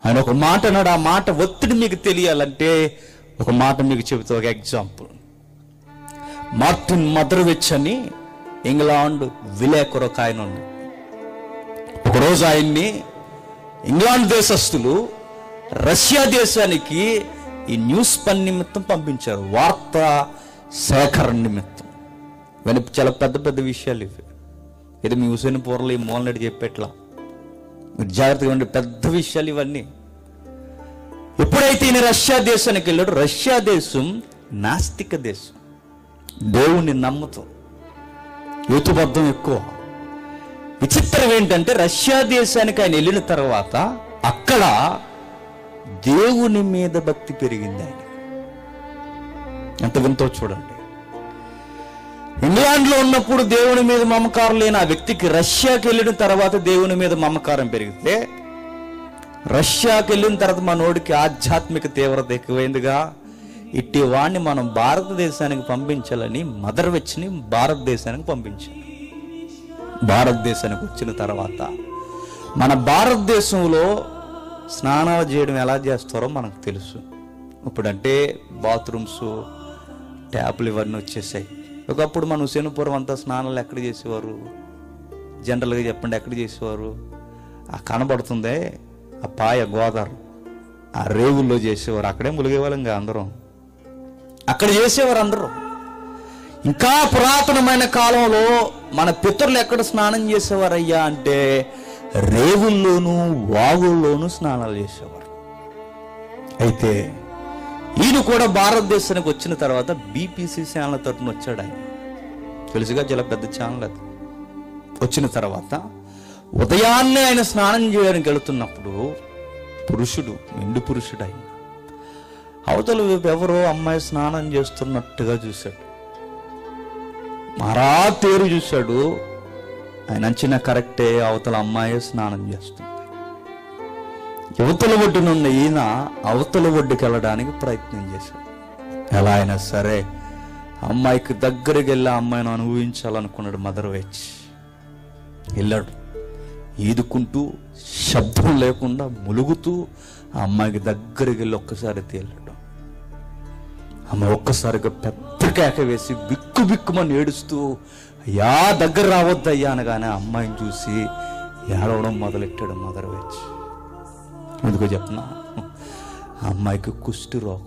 ఆయన ఒక మాట అన్నాడు ఆ మాట ఒత్తిడి మీకు తెలియాలంటే ఒక మాట మీకు చెబుతా ఒక ఎగ్జాంపుల్ మార్టిన్ మదర్విచ్ అని ఇంగ్లాండ్ విలేకరు ఒక ఆయన ఉంది ఒకరోజు ఆయన్ని ఇంగ్లాండ్ దేశస్తులు రష్యా దేశానికి ఈ న్యూస్ పని నిమిత్తం పంపించారు వార్తా సేకరణ నిమిత్తం ఇవన్నీ చాలా పెద్ద పెద్ద విషయాలు ఇవి ఇది మీ హుసేన్ పూర్లు ఈ మూలనడి చెప్పేట్లా మీరు జాగ్రత్తగా ఉండే పెద్ద విషయాలు ఇవన్నీ ఎప్పుడైతే ఈయన రష్యా దేశానికి వెళ్ళాడు రష్యా దేశం నాస్తిక దేశం దేవుణ్ణి నమ్ముతాం యూతుబద్ధం ఎక్కువ విచిత్రం ఏంటంటే రష్యా దేశానికి ఆయన వెళ్ళిన తర్వాత అక్కడ దేవుని మీద భక్తి పెరిగింది ఆయన ఎంత వింతో చూడండి ఇంగ్లాండ్లో ఉన్నప్పుడు దేవుని మీద మమకారం లేని ఆ వ్యక్తికి రష్యాకి వెళ్ళిన తర్వాత దేవుని మీద మమకారం పెరిగితే రష్యాకి వెళ్ళిన తర్వాత మనోడికి ఆధ్యాత్మిక తీవ్రత ఎక్కువైందిగా ఇట్టి వాణ్ణి మనం భారతదేశానికి పంపించాలని మదర్ వెచ్ని భారతదేశానికి పంపించాలి భారతదేశానికి వచ్చిన తర్వాత మన భారతదేశంలో స్నానాలు చేయడం ఎలా చేస్తారో మనకు తెలుసు ఇప్పుడంటే బాత్రూమ్స్ ట్యాప్లు ఇవన్నీ వచ్చేసాయి ఒకప్పుడు మన హుసేనుపురం అంతా స్నానాలు ఎక్కడ చేసేవారు జనరల్గా చెప్పండి ఎక్కడ చేసేవారు ఆ కనబడుతుందే ఆ పాయ గోదావరి ఆ రేవుల్లో చేసేవారు అక్కడే ములిగేవాళ్ళం ఇంకా అందరం అక్కడ చేసేవారు అందరూ ఇంకా పురాతనమైన కాలంలో మన పితరులు ఎక్కడ స్నానం చేసేవారయ్యా అంటే రేవుల్లోనూ వాగుల్లోనూ స్నానాలు చేసేవారు అయితే ఈయన కూడా భారతదేశానికి వచ్చిన తర్వాత బీపీసీ ఛానల్ తరపున వచ్చాడు ఆయన తెలుసుగా చాలా పెద్ద ఛానల్ అది వచ్చిన తర్వాత ఉదయాన్నే ఆయన స్నానం చేయడానికి వెళుతున్నప్పుడు పురుషుడు నిండు పురుషుడు ఆయన అవతల వైపు ఎవరో అమ్మాయి స్నానం చేస్తున్నట్టుగా చూశాడు మరా తేరు చూశాడు ఆయన అంచిన కరెక్టే అవతల అమ్మాయి స్నానం చేస్తుంది యువతల ఒడ్డునున్న ఈయన అవతల ఒడ్డుకి వెళ్ళడానికి ప్రయత్నం చేశాడు ఎలా అయినా సరే అమ్మాయికి దగ్గరికి వెళ్ళి ఆ అమ్మాయిని అనుభవించాలనుకున్నాడు మదర్ వేచ్ వెళ్ళాడు ఈదుకుంటూ శబ్దం లేకుండా ములుగుతూ ఆ అమ్మాయికి దగ్గరికి వెళ్ళి ఒక్కసారి తేలాడు ఆమె ఒక్కసారిగా పెద్ద కేక వేసి బిక్కు బిక్కుమని ఏడుస్తూ అయ్యా దగ్గర రావద్దయ్యా అనగానే ఆ అమ్మాయిని చూసి ఏడవడం మొదలెట్టాడు మదర్ వేచి ఎందుకో చెప్పనా ఆ అమ్మాయికి కుష్టి రోగం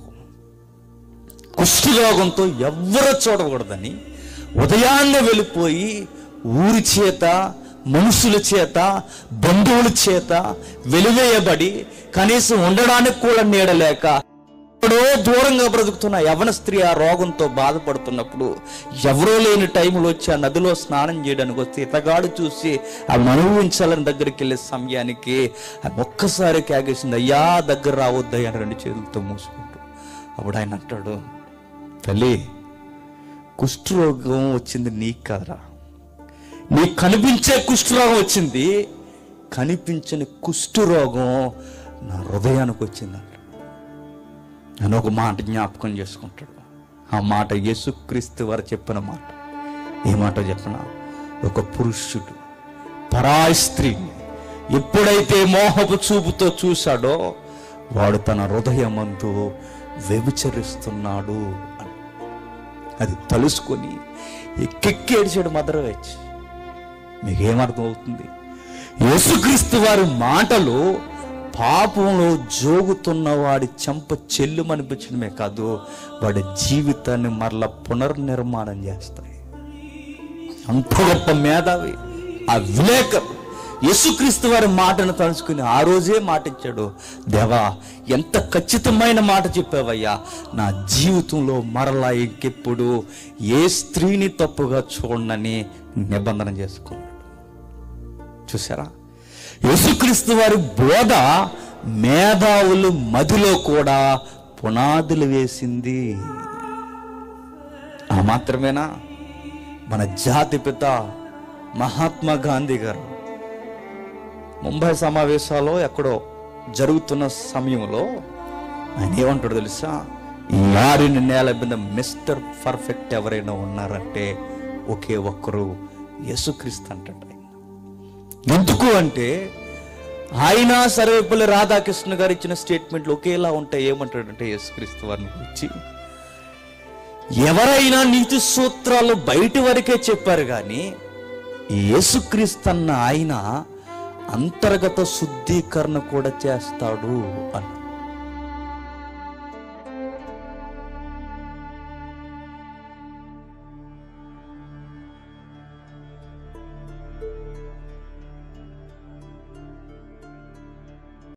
కుష్టి రోగంతో ఎవ్వరూ చూడకూడదని ఉదయాన్నే వెళ్ళిపోయి ఊరి చేత మనుషుల చేత బంధువుల చేత వెలివేయబడి కనీసం ఉండడానికి కూడా నీడలేక ఎక్కడో దూరంగా బ్రతుకుతున్న యవన స్త్రీ ఆ రోగంతో బాధపడుతున్నప్పుడు ఎవరో లేని టైంలో వచ్చి ఆ నదిలో స్నానం చేయడానికి వస్తే ఇతగాడు చూసి ఆమె అనుభవించాలని దగ్గరికి వెళ్ళే సమయానికి ఆమె ఒక్కసారి కేగేసింది అయ్యా దగ్గర రావద్దయ్యా అని రెండు చేతులతో మూసుకుంటూ అప్పుడు ఆయన అంటాడు తల్లి కుష్ఠరోగం వచ్చింది నీకు కదరా నీకు కనిపించే కుష్ఠరోగం వచ్చింది కనిపించని కుష్ఠరోగం నా హృదయానికి వచ్చిందంట నేను ఒక మాట జ్ఞాపకం చేసుకుంటాడు ఆ మాట యేసుక్రీస్తు వారు చెప్పిన మాట ఏ మాట చెప్పిన ఒక పురుషుడు పరాయి స్త్రీని ఎప్పుడైతే మోహపు చూపుతో చూశాడో వాడు తన హృదయమందు వ్యభిచరిస్తున్నాడు అని అది తలుసుకొని ఎక్కెక్కి ఏడిచాడు మదర్ వచ్చి మీకేమర్థం అవుతుంది యేసుక్రీస్తు వారి మాటలు పాపంలో జోగుతున్న వాడి చెంప చెల్లుమనిపించడమే కాదు వాడి జీవితాన్ని మరలా పునర్నిర్మాణం చేస్తాయి అంత గొప్ప మేధావి ఆ విలేకరు యేసుక్రీస్తు వారి మాటను తలుచుకుని ఆ రోజే మాట ఇచ్చాడు దేవా ఎంత ఖచ్చితమైన మాట చెప్పావయ్యా నా జీవితంలో మరలా ఇంకెప్పుడు ఏ స్త్రీని తప్పుగా చూడనని నిబంధన చేసుకున్నాడు చూసారా యేసుక్రీస్తు వారి బోధ మేధావులు మదిలో కూడా పునాదులు వేసింది ఆ మాత్రమేనా మన జాతి పిత మహాత్మా గాంధీ గారు ముంబై సమావేశాల్లో ఎక్కడో జరుగుతున్న సమయంలో ఆయన ఏమంటాడు తెలుసా ఈ ఆరిన నేల మీద మిస్టర్ పర్ఫెక్ట్ ఎవరైనా ఉన్నారంటే ఒకే ఒక్కరు యేసుక్రీస్తు అంటాడు ఆయన ఎందుకు అంటే ఆయన సర్వేపల్లి రాధాకృష్ణ గారు ఇచ్చిన స్టేట్మెంట్లు ఒకేలా ఉంటాయి ఏమంటాడంటే యేసుక్రీస్తు వారిని గురించి ఎవరైనా నీతి సూత్రాలు బయటి వరకే చెప్పారు కానీ యేసుక్రీస్తు అన్న ఆయన అంతర్గత శుద్ధీకరణ కూడా చేస్తాడు అని